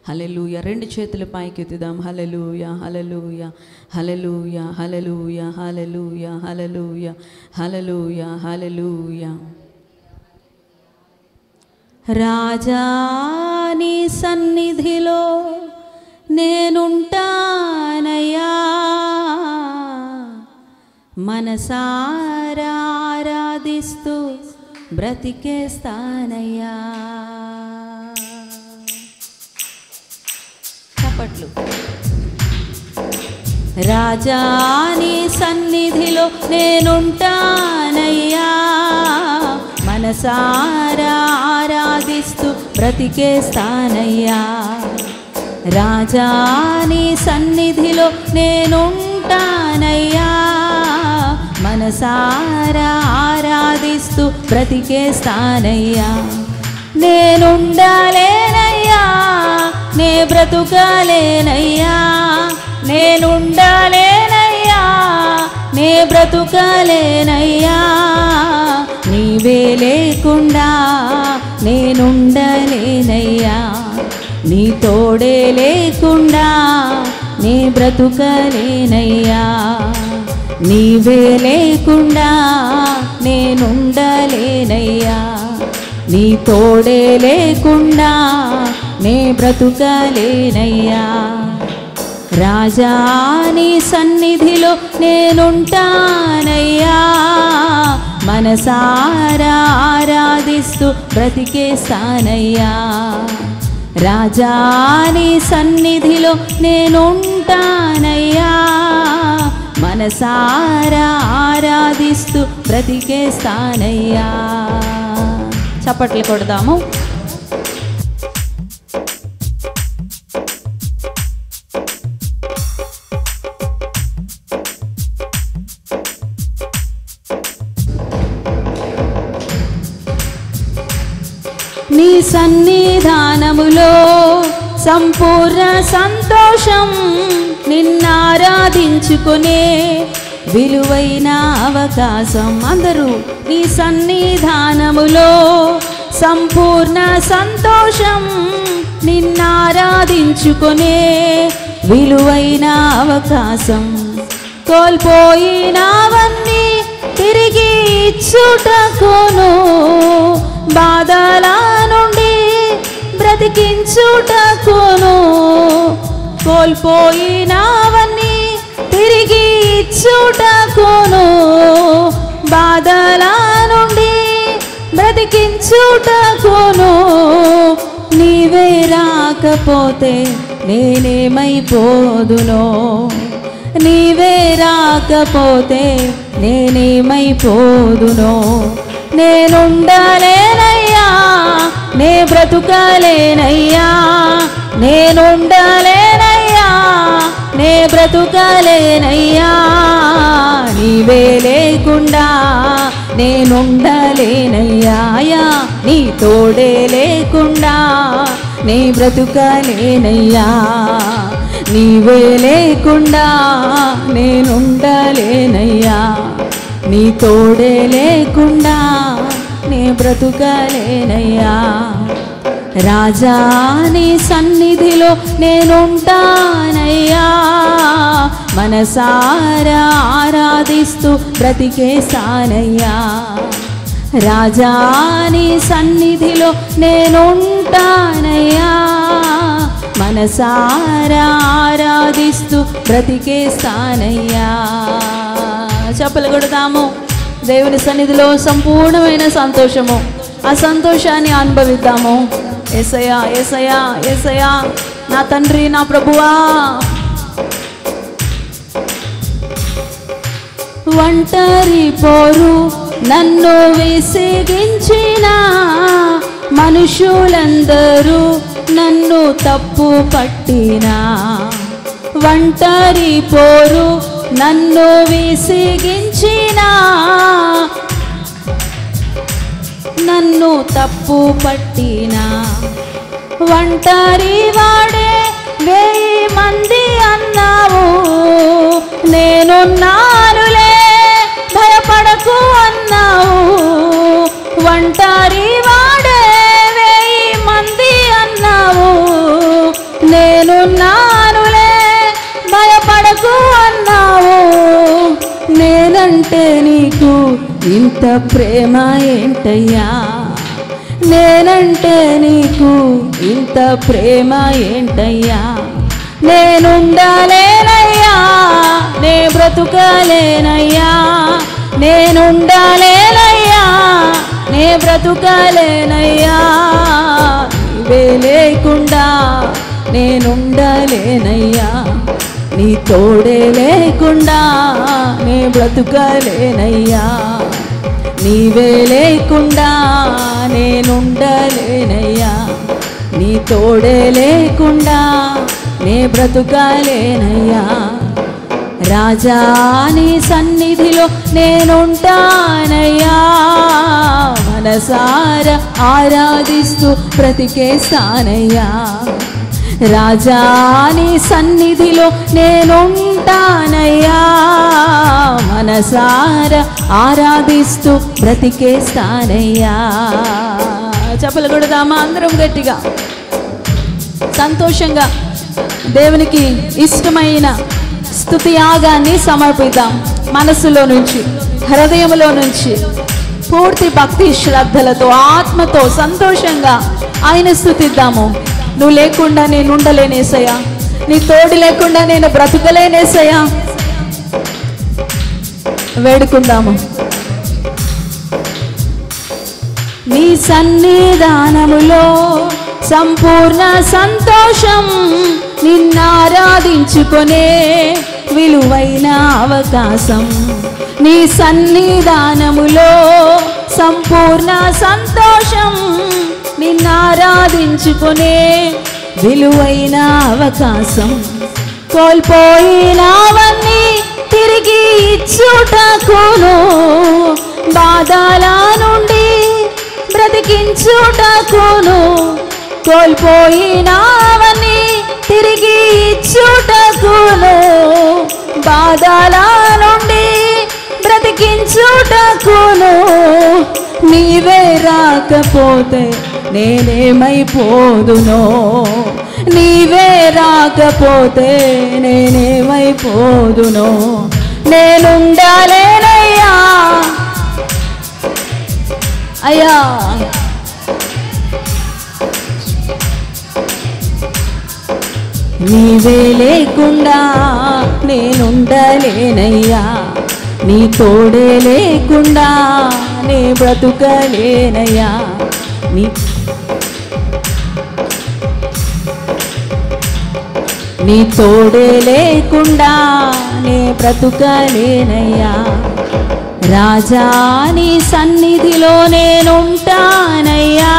hallelujah రెండు చేతుల పైకి ఎత్తుదాం hallelujah hallelujah hallelujah hallelujah hallelujah hallelujah hallelujah hallelujah రాజాని సన్నిధిలో నేనుంటానయ్యా మనసారా ఆరాధిస్తూ బ్రతికేస్తానయ్యా చప్పట్లు రాజాని సన్నిధిలో నేనుంటానయ్యా మనసారా ఆరాధిస్తూ బ్రతికేస్తానయ్యా రాజాని సన్నిధిలో నేనుంటానయ్యా మనసారా ఆరాధిస్తూ బ్రతికేస్తానయ్యా నేనుండాలేనయ్యా నే బ్రతుకాలేనయ్యా నేనుండాలేనయ్యా నే బ్రతుకాలేనయ్యా నీవే లేకుండా నేనుండలేనయ్యా నీ తోడే లేకుండా నే బ్రతుకలేనయ్యా నీవే లేకుండా నేనుండలేనయ్యా నీ తోడే లేకుండా నే బ్రతుకలేనయ్యా రాజా నీ సన్నిధిలో నేనుంటానయ్యా మనసారా ఆరాధిస్తూ బ్రతికేస్తానయ్యా రాజా నీ సన్నిధిలో నేనుంటానయ్యా మనసారా ఆరాధిస్తూ బ్రతికేస్తానయ్యా చప్పట్లు కొడదాము నీ సన్నిధానములో సంపూర్ణ సంతోషం నిన్నారాధించుకునే విలువైన అవకాశం అందరూ నీ సన్నిధానములో సంపూర్ణ సంతోషం నిన్నారాధించుకునే విలువైన అవకాశం కోల్పోయినవన్నీ తిరిగి ఇచ్చుటకును బాధల నుండి బ్రతికించుటకును కోల్పోయినవన్నీ తిరిగి ఇచ్చుటకును బాధల నుండి బ్రతికించుటకును నీవే రాకపోతే నేనేమైపోదునో నీవే రాకపోతే నేనేమైపోదునో నేనుండలేనయ్యా నే బ్రతుకలేనయ్యా నేనుండలేనయ్యా నే బ్రతుకలేనయ్యా నీవే లేకుండా నేనుండలేనయ్యా అయ్యా నీ తోడే లేకుండా నే బ్రతుకలేనయ్యా నీవే లేకుండా నేనుండలేనయ్యా నీ తోడే లేకుండా నే బ్రతుకలేనయ్యా రాజా నీ సన్నిధిలో నేనుంటానయ్యా మనసారా ఆరాధిస్తూ బ్రతికేస్తానయ్యా రాజా నీ సన్నిధిలో నేనుంటానయ్యా మనసారా ఆరాధిస్తూ బ్రతికేస్తానయ్యా చెప్పలు కొడదాము దేవుని సన్నిధిలో సంపూర్ణమైన సంతోషము ఆ సంతోషాన్ని అనుభవిద్దాము ఎసయా ఎసయా ఎసయా నా తండ్రి నా ప్రభువా ఒంటరి పోరు నన్ను విసిగించిన మనుషులందరూ నన్ను తప్పు పట్టినా ఒంటరి పోరు నన్ను విసిగించిన నన్ను తప్పు పట్టినా ఒంటరి వాడే వెయ్యి మంది అన్నావు నేనున్నానులే భయపడకు అన్నావు ఒంటరి వాడే వెయ్యి మంది అన్నావు నేనున్నానులే భయపడకు అన్నావు నేనంటే నీకు ఇంత ప్రేమ ఏంటయ్యా నేనంటే నీకు ఇంత ప్రేమ ఏంటయ్యా నేనుండాలేనయ్యా నే బ్రతుకలేనయ్యా నేనుండాలేనయ్యా నే బ్రతుకలేనయ్యా నీవే లేకుండా నేనుండలేనయ్యా నీ తోడే లేకుండా నే బ్రతుకలేనయ్యా నీవే లేకుండా నేనుండలేనయ్యా నీ తోడే లేకుండా నే బ్రతుకలేనయ్యా రాజా నీ సన్నిధిలో నేనుంటానయ్యా మనసార ఆరాధిస్తూ బ్రతికేస్తానయ్యా రాజా నీ సన్నిధిలో నేనుంటానయ్యా మనసార ఆరాధిస్తూ బ్రతికేస్తానయ్యా చెప్పలు కొడదామా అందరం గట్టిగా సంతోషంగా దేవునికి ఇష్టమైన స్థుతి యాగాన్ని సమర్పిద్దాం మనసులో నుంచి హృదయంలో నుంచి పూర్తి భక్తి శ్రద్ధలతో ఆత్మతో సంతోషంగా ఆయన స్థుతిద్దాము నువ్వు లేకుండా నేను ఉండలేనేసయ్యా నీ తోడు లేకుండా నేను బ్రతకలేనేసయ్యా వేడుకుందాము నీ సన్నిధానములో సంపూర్ణ సంతోషం నిన్నారాధించుకొనే విలువైన అవకాశం నీ సన్నిధానములో సంపూర్ణ సంతోషం నిన్నారాధించుకొనే విలువైన అవకాశం కోల్పోయినవన్నీ తిరిగి ఇచ్చుటకును బాధల నుండి బ్రతికించుటకును కోల్పోయినవన్నీ తిరిగి ఇచ్చుటకును బాధల నుండి బ్రతికించుటకును నీవే రాకపోతే నేనేమైపోదునో నీవే రాకపోతే నేనేమైపోదునో నేనుండాలేనయ్యా అయ్యా నీవే లేకుండా నేనుండలేనయ్యా నీ తోడే లేకుండా నే బ్రతుకలేనయ్యా నీ నీ తోడే లేకుండా నే బ్రతుకలేనయ్యా రాజా నీ సన్నిధిలో నేనుంటానయ్యా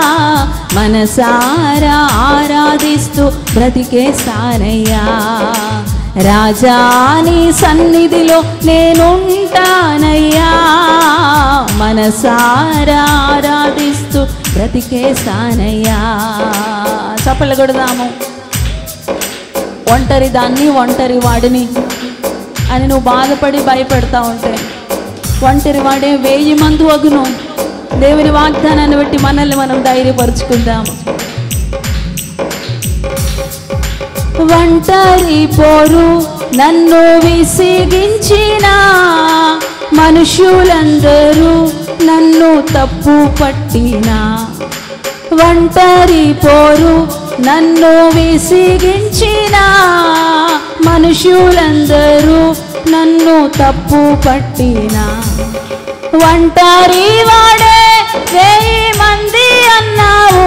మనసారా ఆరాధిస్తూ బ్రతికేస్తానయ్యా రాజా నీ సన్నిధిలో నేనుంటానయ్యా మనసారా ఆరాధిస్తూ బ్రతికేస్తానయ్యా చప్పలు కొడదాము ఒంటరి దాన్ని ఒంటరి వాడిని అని నువ్వు బాధపడి భయపెడతా ఉంటే ఒంటరి వాడే వేయి మందు అగును దేవుని వాగ్దానాన్ని బట్టి మనల్ని మనం ధైర్యపరుచుకుందాము ఒంటరి పోరు నన్ను విసిగించిన మనుషులందరూ నన్ను తప్పు పట్టినా ఒంటరి పోరు నన్ను విసిగించిన మనుషులందరూ నన్ను తప్పు పట్టిన ఒంటరి వాడే వెయ్యి మంది అన్నావు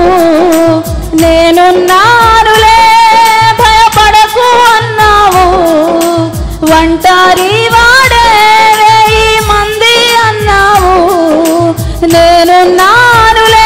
నేనున్నానులే భయపడకు అన్నావు ఒంటరి వాడే వెయ్యి మంది అన్నావు నేనున్నానులే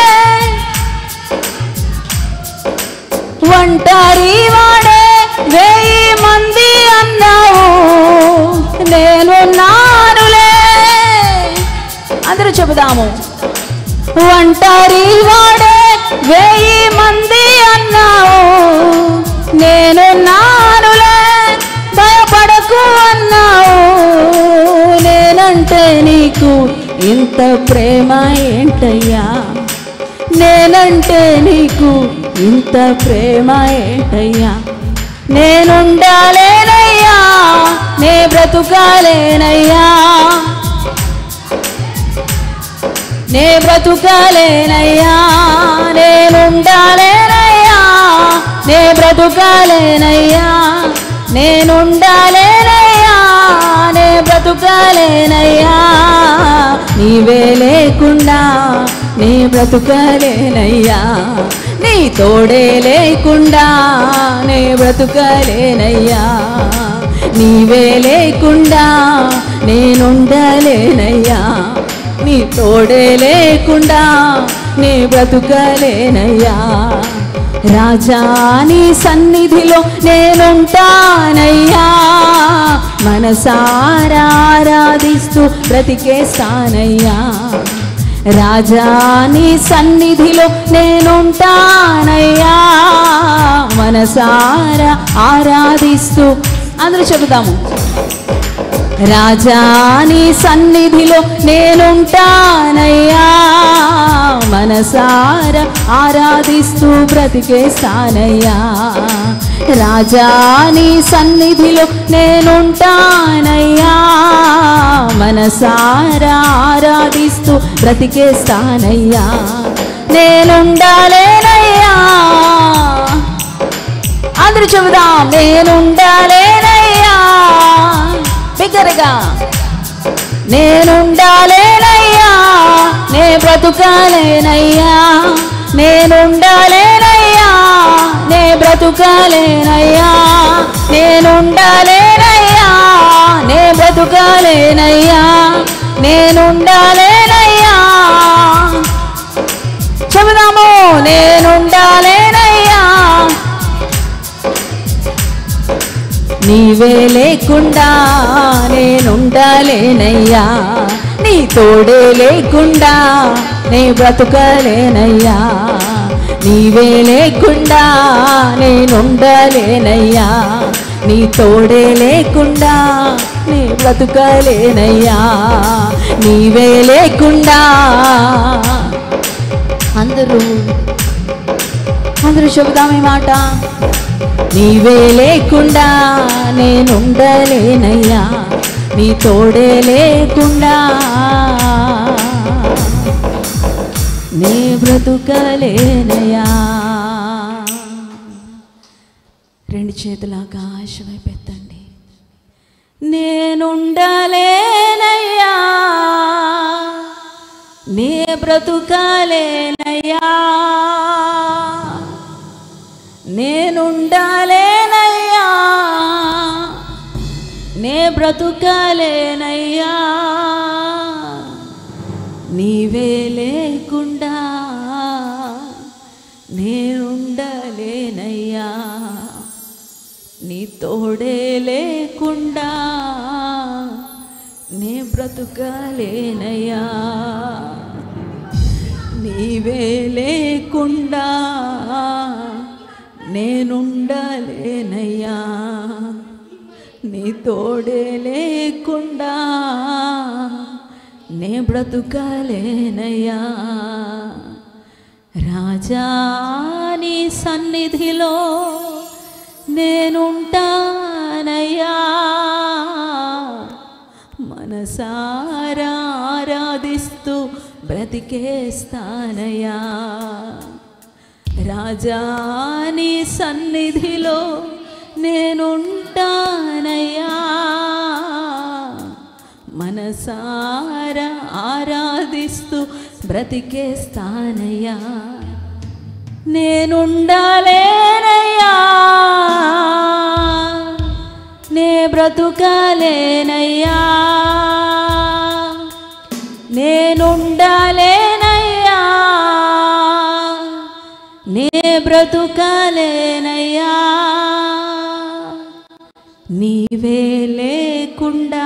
ఒంటరి వాడే వెయ్యి మంది అన్నావు నేను నానులే అందరూ చెబుదాము ఒంటరి వాడే వెయ్యి మంది అన్నావు నేను నానులే భయపడకు అన్నావు నేనంటే నీకు ఇంత ప్రేమ ఏంటయ్యా నేనంటే నీకు ఇంత ప్రేమ ఏంటయ్యా నేనుండాలేనయ్యా నే బ్రతుకాలేనయ్యా నే బ్రతుకాలేనయ్యా నేనుండాలేనయ్యా నే బ్రతుకాలేనయ్యా నేనుండాలేనయ్యా నే బ్రతుకాలేనయ్యా నీవే లేకుండా నీ బ్రతుకలేనయ్యా నీ తోడే లేకుండా నే బ్రతుకలేనయ్యా నీవే లేకుండా నేనుండలేనయ్యా నీ తోడే లేకుండా నీ బ్రతుకలేనయ్యా రాజా నీ సన్నిధిలో నేనుంటానయ్యా మనసారా ఆరాధిస్తూ బ్రతికేస్తానయ్యా రాజా నీ సన్నిధిలో నేనుంటానయ్యా మనసారా ఆరాధిస్తూ అందరూ చెబుదాము రాజా నీ సన్నిధిలో నేనుంటానయ్యా మనసార ఆరాధిస్తూ బ్రతికేస్తానయ్యా రాజా నీ సన్నిధిలో నేనుంటానయ్యా మనసార ఆరాధిస్తూ బ్రతికేస్తానయ్యా నేనుండాలేనయ్యా అందరూ చెబుదాం నేనుండాలేనయ్యా బిగ్గరగా నేనుండాలేనయ్యా నే బ్రతుకాలేనయ్యా నేనుండాలేనయ్యా నే బ్రతుకాలేనయ్యా నేనుండాలేనయ్యా నే బ్రతుకాలేనయ్యా నేనుండాలేనయ్యా చెబుదాము నేనుండాలేనయ్యా నీవే లేకుండా నేనుండాలేనయ్యా నీ తోడే లేకుండా నే బ్రతుకలేనయ్యా నీవే లేకుండా నేనుండలేనయ్యా నీ తోడే లేకుండా నే బ్రతుకలేనయ్యా నీవే లేకుండా అందరూ అందరూ చెబుదాం ఈ మాట నీవే లేకుండా నేనుండలేనయ్యా నీ తోడే లేకుండా నీ బ్రతుకలేనయ్యా రెండు చేతుల ఆకాశం వైపెత్తండి నేనుండలేనయ్యా నీ బ్రతుకలేనయ్యా నేనుండాలేనయ్యా నే బ్రతుకాలేనయ్యా నీవే లేకుండా నేనుండలేనయ్యా నీ తోడే లేకుండా నే బ్రతుకాలేనయ్యా నీవే లేకుండా నేనుండలేనయ్యా నీ తోడే లేకుండా నే బ్రతుకలేనయ్యా రాజా నీ సన్నిధిలో నేనుంటానయ్యా మనసారా ఆరాధిస్తూ బ్రతికేస్తానయ్యా రాజాని సన్నిధిలో నేనుంటానయ్యా మనసార ఆరాధిస్తూ బ్రతికేస్తానయ్యా నేనుండాలేనయ్యా నే బ్రతుకాలేనయ్యా నేనుండాలేనయ్యా నే బ్రతుకాలేనయ్యా నీవే లేకుండా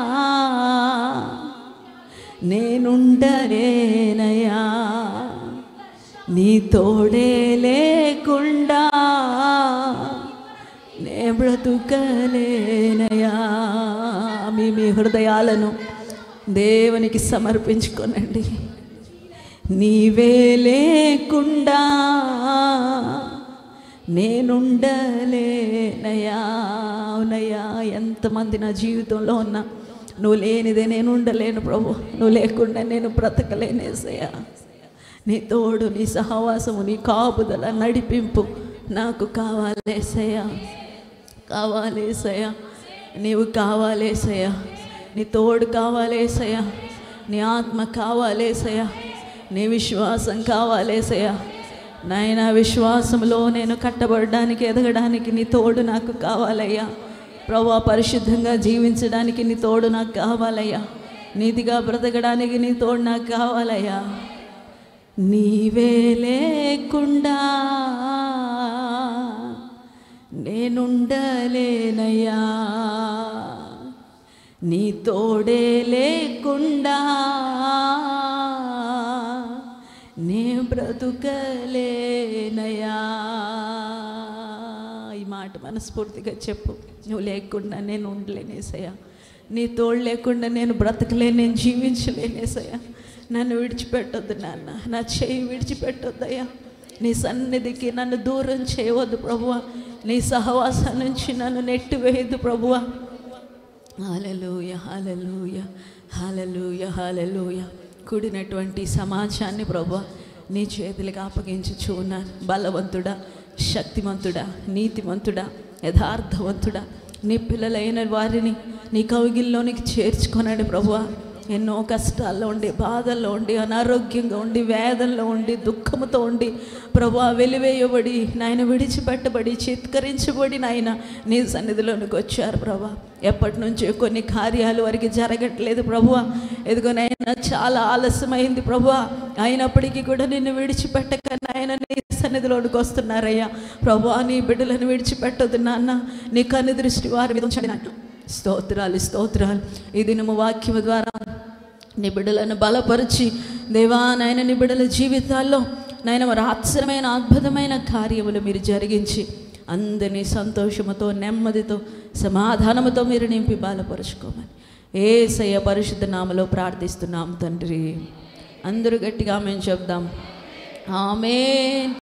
నేనుండలేనయ్యా నీ తోడే లేకుండా నే బ్రతుకలేనయ్యా మీ మీ హృదయాలను దేవునికి సమర్పించుకోనండి నీవే లేకుండా నేనుండలేనయా అవునయ్యా ఎంతమంది నా జీవితంలో ఉన్నా నువ్వు లేనిదే నేను ఉండలేను ప్రభు నువ్వు లేకుండా నేను బ్రతకలేనేసయ్యా నీ తోడు నీ సహవాసము నీ కాపుదల నడిపింపు నాకు కావాలేసయ్యా కావాలేసయ్యా నీవు కావాలేసయ్యా నీ తోడు కావాలేసయ్యా నీ ఆత్మ కావాలేసయ్యా నీ విశ్వాసం కావాలేసయ్యా నాయన విశ్వాసంలో నేను కట్టబడడానికి ఎదగడానికి నీ తోడు నాకు కావాలయ్యా ప్రభా పరిశుద్ధంగా జీవించడానికి నీ తోడు నాకు కావాలయ్యా నీతిగా బ్రతకడానికి నీ తోడు నాకు కావాలయ్యా నీవే లేకుండా నేనుండలేనయ్యా నీ తోడే లేకుండా నే బ్రతుకలేనయ్యా ఈ మాట మనస్ఫూర్తిగా చెప్పు నువ్వు లేకుండా నేను ఉండలేనేసయ్యా నీ తోడు లేకుండా నేను బ్రతకలేను నేను జీవించలేనేసయ్యా నన్ను విడిచిపెట్టొద్దు నాన్న నా చేయి విడిచిపెట్టొద్దయ్యా నీ సన్నిధికి నన్ను దూరం చేయవద్దు ప్రభువా నీ సహవాసం నుంచి నన్ను నెట్టివేయద్దు ప్రభువా హాలలుయ హాలలుయ హాలలుయ హాలలుయ కూడినటువంటి సమాజాన్ని ప్రభు నీ చేతులకు అప్పగించుచు ఉన్నాను బలవంతుడా శక్తిమంతుడా నీతిమంతుడా యథార్థవంతుడా నీ పిల్లలైన వారిని నీ కవిగిల్లోనికి చేర్చుకొనండి ప్రభువా ఎన్నో కష్టాల్లో ఉండి బాధల్లో ఉండి అనారోగ్యంగా ఉండి వేదనలో ఉండి దుఃఖముతో ఉండి ప్రభా వెలివేయబడి నాయన విడిచిపెట్టబడి చిత్కరించబడి నాయన నీ సన్నిధిలోనికి వచ్చారు ప్రభా ఎప్పటి నుంచో కొన్ని కార్యాలు వారికి జరగట్లేదు ప్రభువ ఎదుగునైనా చాలా ఆలస్యమైంది ప్రభువ అయినప్పటికీ కూడా నిన్ను విడిచిపెట్టక నాయన నీ సన్నిధిలోనికి వస్తున్నారయ్యా ప్రభా నీ బిడ్డలను విడిచిపెట్టొద్దు నాన్న నీ కన్ను దృష్టి వారి మీద ఉంచండి నాన్న స్తోత్రాలు స్తోత్రాలు ఈ దినము వాక్యము ద్వారా నీ బిడ్డలను బలపరిచి దేవా నాయన నీ బిడ్డల జీవితాల్లో నాయన మరి ఆశ్చర్యమైన అద్భుతమైన కార్యములు మీరు జరిగించి అందరినీ సంతోషముతో నెమ్మదితో సమాధానముతో మీరు నింపి బలపరుచుకోమని ఏసయ్య పరిశుద్ధ నామలో ప్రార్థిస్తున్నాం తండ్రి అందరూ గట్టిగా మేము చెప్దాం ఆమె